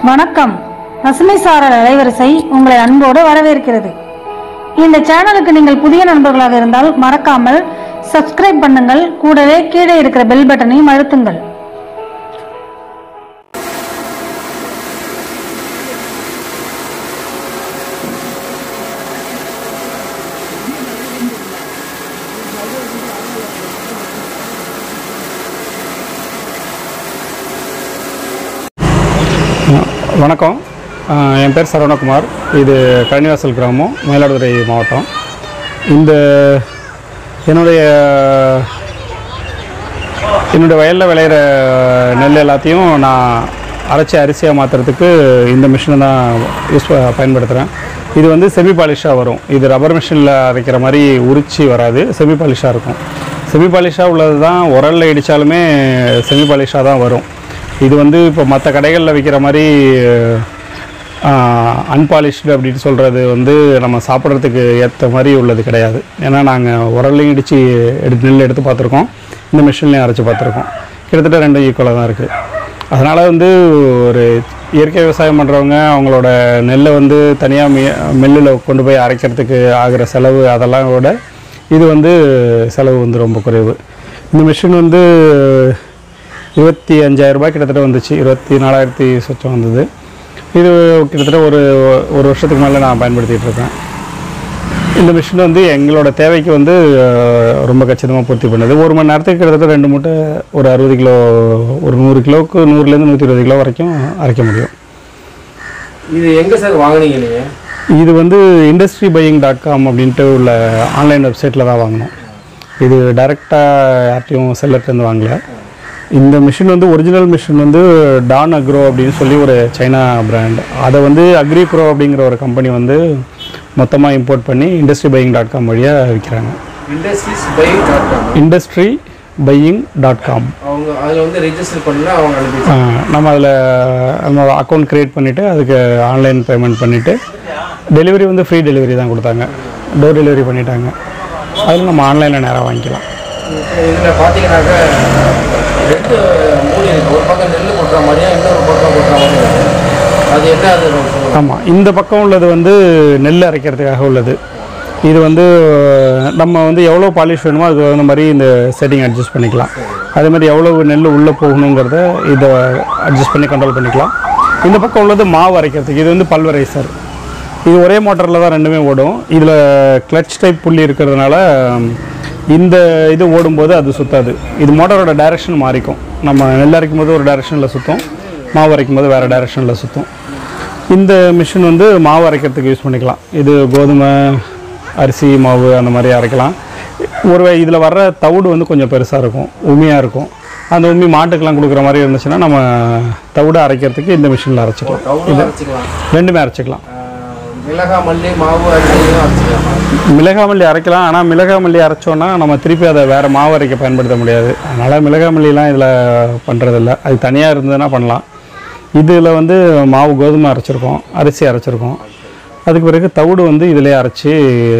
வணக்கம் பசுமை சாரல் அலைவரிசை உங்களை அன்போடு வரவேற்கிறது இந்த சேனலுக்கு நீங்கள் புதிய நண்பர்களாக இருந்தால் மறக்காமல் சப்ஸ்கிரைப் பண்ணுங்கள் கூடவே கீழே இருக்கிற பெல் பட்டனையும் அழுத்துங்கள் வணக்கம் அஹ் என் பேர் சரவணகுமார் இது கழனிவாசல் கிராமம் மயிலாடுதுறை மாவட்டம் இந்த என்னுடைய என்னுடைய வயலில் விளையிற நெல் எல்லாத்தையும் நான் அரைச்சி அரிசியாக மாற்றுறதுக்கு இந்த மிஷினை தான் யூஸ் ப- பயன்படுத்துகிறேன் இது வந்து செமி பாலிஷாக வரும் இது ரப்பர் மிஷினில் அரைக்கிற மாதிரி உரிச்சி வராது செமி பாலிஷாக இருக்கும் செமி பாலிஷாக உள்ளது தான் உரலில் இடித்தாலுமே செமி பாலிஷாக தான் வரும் இது வந்து இப்போ மற்ற கடைகளில் விற்கிற மாதிரி அன்பாலிஷ்டு அப்படின்னு சொல்கிறது வந்து நம்ம சாப்பிட்றதுக்கு ஏற்ற மாதிரி உள்ளது கிடையாது ஏன்னா நாங்கள் உரல்லையும் இடித்து எடுத்து நெல் எடுத்து பார்த்துருக்கோம் இந்த மிஷின்லையும் அரைச்சி பார்த்துருக்கோம் கிட்டத்தட்ட ரெண்டும் ஈக்குவலாக தான் இருக்குது அதனால் வந்து ஒரு இயற்கை விவசாயம் பண்ணுறவங்க அவங்களோட நெல்லை வந்து தனியாக மெ மில்லில் கொண்டு போய் அரைக்கிறதுக்கு ஆகிற செலவு அதெல்லாம் விட இது வந்து செலவு வந்து ரொம்ப குறைவு இந்த மிஷின் வந்து இருபத்தி அஞ்சாயிரம் ரூபாய் கிட்டத்தட்ட வந்துச்சு இருபத்தி நாலாயிரத்தி சொச்சம் வந்தது இது கிட்டத்தட்ட ஒரு ஒரு வருஷத்துக்கு மேலே நான் பயன்படுத்திகிட்டு இருக்கேன் இந்த மிஷின் வந்து எங்களோட தேவைக்கு வந்து அஹ், ரொம்ப கச்சிதமாக பூர்த்தி பண்ணுது ஒரு மணி நேரத்துக்கு கிட்டத்தட்ட ரெண்டு மூட்டை ஒரு அறுபது கிலோ ஒரு நூறு கிலோவுக்கு நூறுலேருந்து நூற்றி இருபது கிலோ வரைக்கும் அரைக்க முடியும் இது எங்க சார் வாங்குனீங்க நீங்க இது வந்து இண்டஸ்ட்ரி பையிங் டாட் காம் அப்படின்ட்டு உள்ள ஆன்லைன் வெப்சைட்டில் தான் வாங்கினோம் இது டைரெக்டாக யார்ட்டையும் செல்லர்லேருந்து வாங்கல இந்த மிஷின் வந்து ஒரிஜினல் மிஷின் வந்து டான் அக்ரோ அப்படின்னு சொல்லி ஒரு சைனா பிராண்ட் அதை வந்து அக்ரி ப்ரோ அப்படிங்கிற ஒரு கம்பெனி வந்து மொத்தமாக இம்போர்ட் பண்ணி இண்டஸ்ட்ரி பையிங் டாட் காம் வழியாக விற்கிறாங்க industries buy dot com industry buying dot com அவங்க அதில் வந்து ரெஜிஸ்டர் பண்ணா அவங்க அனுப்பி நம்ம அதில் நம்ம அக்கௌண்ட் க்ரியேட் பண்ணிவிட்டு அதுக்கு ஆன்லைன் பேமெண்ட் பண்ணிவிட்டு டெலிவரி வந்து ஃப்ரீ டெலிவரி தான் கொடுத்தாங்க டோர் டெலிவரி பண்ணிட்டாங்க அதில் நம்ம ஆன்லைனில் நேராக வாங்கிக்கலாம் இதில் பார்த்தீங்கன்னாக்கா ரெண்டு மூணு இருக்கு ஒரு பக்கம் நெல் கொட்டுற மாதிரியா இன்னொரு பக்கம் கொட்டுற மாதிரியா இருக்கு. அது என்ன அது கொஞ்சம் சொல்லுங்க. ஆமாம் இந்த பக்கம் உள்ளது வந்து நெல் அரைக்கிறதுக்காக உள்ளது இது வந்து நம்ம வந்து எவ்வளோ பாலிஷ் வேணுமோ அதுக்கு தகுந்த மாதிரி இந்த செட்டிங் அட்ஜஸ்ட் பண்ணிக்கலாம் அதே மாதிரி எவ்வளோ நெல் உள்ளே போகணுங்கிறத இதை அட்ஜஸ்ட் பண்ணி கண்ட்ரோல் பண்ணிக்கலாம் இந்த பக்கம் உள்ளது மாவு அரைக்கிறதுக்கு இது வந்து பல்வரைசர் இது ஒரே மோட்டரில் தான் ரெண்டுமே ஓடும் இதில் கிளட்ச் டைப் புள்ளி இருக்கிறதுனால இந்த இது ஓடும்போது அது சுத்தாது இது மோட்டரோட டைரக்ஷன் மாறிக்கும் நம்ம நெல் அரைக்கும் போது ஒரு டைரக்ஷனில் சுற்றும் மாவு அரைக்கும் போது வேறு டைரக்ஷனில் சுற்றும் இந்த மிஷின் வந்து மாவு அரைக்கிறதுக்கு யூஸ் பண்ணிக்கலாம் இது கோதுமை அரிசி மாவு அந்த மாதிரி அரைக்கலாம் ஒரு இதில் வர்ற தவிடு வந்து கொஞ்சம் பெருசாக இருக்கும் உமியாக இருக்கும் அந்த உமி மாட்டுக்கெல்லாம் கொடுக்குற மாதிரி இருந்துச்சுன்னா நம்ம தவிடு அரைக்கிறதுக்கு இந்த மிஷினில் அரைச்சிக்கலாம் டவுனும் அரைச்சிக்கலாம் ரெண்டுமே அரைச்சிக்கலாம் ஆஹ், மிளகா மல்லி மாவு அரிசியும் அரைச்சிக்கலாம் மிளகா மல்லி அரைக்கலாம் ஆனால் மிளகா மல்லி அரைச்சோன்னா நம்ம திருப்பி அதை வேறு மாவு அரைக்க பயன்படுத்த முடியாது அதனால் மிளகா மல்லிலாம் இதில் பண்ணுறதில்ல அது தனியாக இருந்ததுன்னா பண்ணலாம் இதில் வந்து மாவு கோதுமை அரைச்சிருக்கோம் அரிசி அரைச்சிருக்கோம் அதுக்கு பிறகு தவிடு வந்து இதிலே அரைச்சி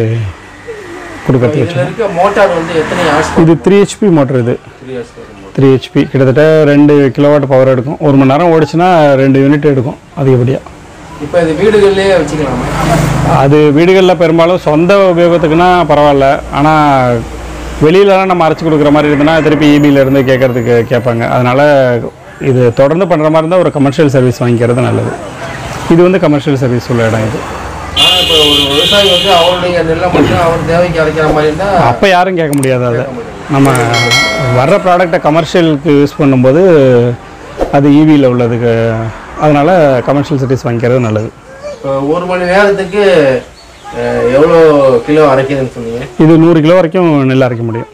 கொடுக்கறதுக்கு இதில் இருக்க மோட்டார் வந்து எத்தனை ஹார்ஸ் இது த்ரீ ஹெச்பி மோட்டர் இது த்ரீ ஹார்ஸ் வரும் த்ரீ ஹெச்பி கிட்டத்தட்ட ரெண்டு கிலோவாட் பவர் எடுக்கும் ஒரு மணி நேரம் ஓடிச்சுன்னா ரெண்டு யூனிட் எடுக்கும் அதிகப்படியாக இப்போ இது வீடுகள்லேயே வச்சுக்கலாமா அது வீடுகளில் பெரும்பாலும் சொந்த உபயோகத்துக்குன்னா பரவாயில்ல ஆனால் வெளியிலலாம் நம்ம அரைச்சி கொடுக்குற மாதிரி இருந்ததுன்னா திருப்பி EB-ல இருந்து கேட்கறதுக்கு கேட்பாங்க அதனால் இது தொடர்ந்து பண்ணுற மாதிரி இருந்தால் ஒரு கமர்ஷியல் சர்வீஸ் வாங்கிக்கிறது நல்லது இது வந்து கமர்ஷியல் சர்வீஸ் உள்ள இடம் இது ஆனால் இப்போ ஒரு விவசாயி வந்து அவருடைய நெல்லை மட்டும் அவர் தேவைக்கு அரைக்கிற மாதிரி இருந்தால் அப்போ யாரும் கேட்க முடியாது அதை நம்ம வர்ற ப்ராடக்டை கமர்ஷியலுக்கு யூஸ் பண்ணும்போது அது ஈவியில் உள்ளதுக்கு அதனால் கமர்ஷியல் சர்வீஸ் வாங்கிக்கிறது நல்லது இப்போ ஒரு மணி நேரத்துக்கு அஹ், எவ்வளோ கிலோ அரைக்குதுன்னு சொன்னீங்க இது நூறு கிலோ வரைக்கும் நெல் அரைக்க முடியும்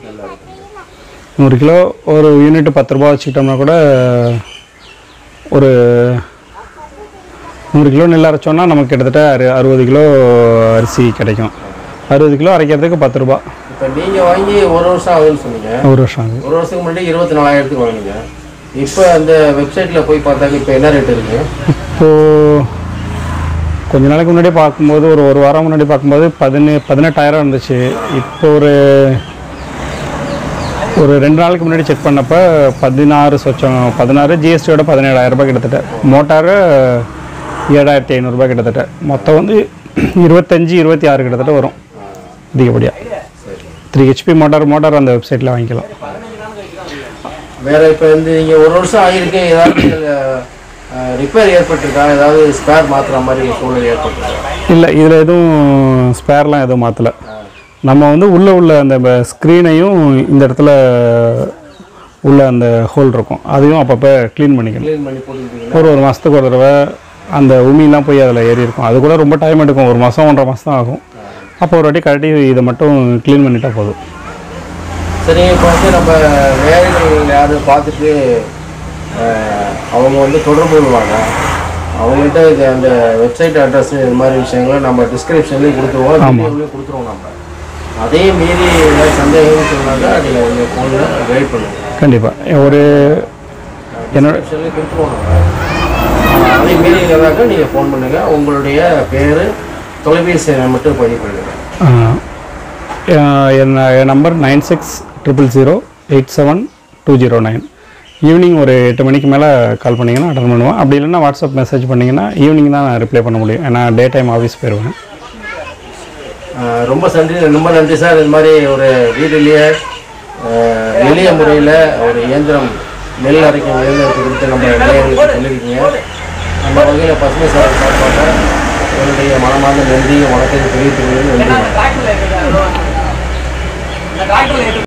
நூறு கிலோ ஒரு யூனிட் பத்து ரூபா வச்சுக்கிட்டோம்னா கூட ஒரு நூறு கிலோ நெல் அரைச்சோன்னா நமக்கு கிட்டத்தட்ட அறு அறுபது கிலோ அரிசி கிடைக்கும் அறுபது கிலோ அரைக்கிறதுக்கு பத்து ரூபா இப்போ நீங்கள் வாங்கி ஒரு வருஷம் ஆகுதுன்னு சொன்னீங்க ஒரு வருஷம் ஆகுது ஒரு வருஷத்துக்கு முன்னாடி இருபத்தி நாலாயிரத்துக்கு வாங்கினீங்க இப்போ அந்த வெப்சைட்டில் போய் பார்த்தாக்க இப்போ என்ன ரேட் இருக்கு இப்போது கொஞ்ச நாளைக்கு முன்னாடி பார்க்கும்போது ஒரு ஒரு வாரம் முன்னாடி பார்க்கும்போது பதினே பதினெட்டாயிரம் இருந்துச்சு இப்போ ஒரு ஒரு ரெண்டு நாளைக்கு முன்னாடி செக் பண்ணப்போ பதினாறு சொச்சம் பதினாறு ஜிஎஸ்டியோட பதினேழாயிரம் ரூபாய் கிட்டத்தட்ட மோட்டாரு ஏழாயிரத்தி ஐநூறுரூபா கிட்டத்தட்ட மொத்தம் வந்து இருபத்தஞ்சி இருபத்தி ஆறு கிட்டத்தட்ட வரும் அதிகப்படியாக த்ரீ ஹெச்பி மோட்டார் மோட்டார் அந்த வெப்சைட்டில் வாங்கிக்கலாம் வேற இப்போ வந்து நீங்கள் ஒரு வருஷம் ஆகிருக்கு ஏதாவது ரிப்பேர் ஏற்பட்டிருக்கா ஏதாவது ஸ்பேர் மாற்றுற மாதிரி சூழ்நிலை ஏற்பட்டிருக்கா இல்லை இதில் எதுவும் ஸ்பேர்லாம் எதுவும் மாற்றலை நம்ம வந்து உள்ளே உள்ள அந்த ஸ்க்ரீனையும் இந்த இடத்துல உள்ள அந்த ஹோல் இருக்கும் அதையும் அப்பப்போ க்ளீன் பண்ணிக்கணும் க்ளீன் பண்ணி போட்டுக்கிட்டீங்கன்னா ஒரு ஒரு மாதத்துக்கு ஒரு தடவை அந்த உமிலாம் போய் அதில் ஏறி இருக்கும் அது கூட ரொம்ப டைம் எடுக்கும் ஒரு மாதம் ஒன்றரை மாதம் தான் ஆகும் அப்போ ஒரு வாட்டி கழட்டி இதை மட்டும் க்ளீன் பண்ணிட்டா போதும் சரி இப்போ வந்து நம்ம நேயர்கள் யாரும் பார்த்துட்டு அஹ், அவங்க வந்து தொடர்பு கொள்வாங்க அவங்கள்ட்ட இது அந்த வெப்சைட் அட்ரஸ் இது மாதிரி விஷயங்களை நம்ம டிஸ்கிரிப்ஷன்லேயும் கொடுத்துருவோம் வீடியோலையும் கொடுத்துருவோம் நம்ம அதே மீறி ஏதாவது சந்தேகம்னு சொன்னாக்கா நீங்கள் உங்கள் ஃபோனில் கைட் பண்ணுங்கள் கண்டிப்பாக ஒரு என்னோட டிஸ்கிரிப்ஷன்லேயும் கொடுத்துருவோம் நம்ம ஆஹ், அதே மீறி இருந்தாக்கா நீங்கள் ஃபோன் பண்ணுங்கள் உங்களுடைய பேர் தொலைபேசி எண்ணை மட்டும் பதிவு பண்ணுங்கள் ஆ, ஆ, என் என் number nine six triple zero eight seven two zero nine evening ஒரு எட்டு மணிக்கு மேலே கால் பண்ணிங்கன்னா அட்டன் பண்ணுவேன் அப்படி இல்லைன்னா வாட்ஸ்அப் மெசேஜ் பண்ணிங்கன்னா ஈவினிங் தான் நான் ரிப்ளை பண்ண முடியும் ஏன்னா டே டைம் ஆஃபீஸ் போயிடுவேன் ஆஹ் ரொம்ப நன்றி ரொம்ப நன்றி சார் இது மாதிரி ஒரு வீட்டிலேயே ஆஹ் எளிய முறையில் ஒரு இயந்திரம் நெல் அரைக்கும் இயந்திரத்தை குறித்து நம்ம நேயர்களுக்கு சொல்லியிருக்கீங்க அந்த வகையில் பசுமை சார் சார்பாக என்னுடைய மனமார்ந்த நன்றியை வணக்கத்தை தெரிவித்துக் கொள்வது நன்றி